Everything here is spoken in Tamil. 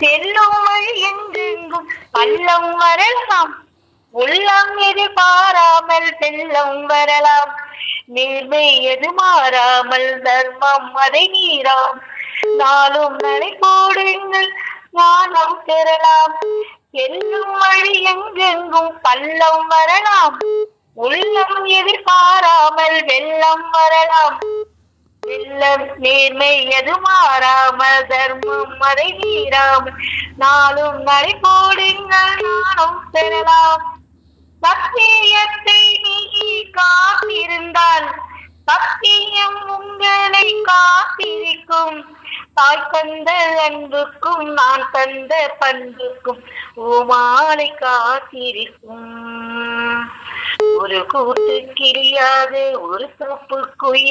செல்லும் வழி எங்கெங்கும் பள்ளம் வரலாம் உள்ளம் எதிர்பாராமல் செல்லம் வரலாம் நேர்மை எது மாறாமல் தர்மம் அதை மீறாம் நாளும் நடை போடுங்கள் ஞானம் பெறலாம் செல்லும் வழி எங்கெங்கும் பள்ளம் வரலாம் உள்ளம் எதிர்பாராமல் வெள்ளம் வரலாம் வெள்ளம் நேர்மை எது மாறாமல் தர்மம் அதை மீறாமல் நாளும் நடை போடுங்கள் ஞானம் பெறலாம் சத்தியத்தை நீ காத்திருந்தால் சத்தியம் உங்களை காத்திருக்கும் தாய் தந்த அன்புக்கும் நான் தந்த பண்புக்கும் ஓமாலை காத்திருக்கும் ஒரு கூட்டு கிளியாது ஒரு தோப்பு குயில்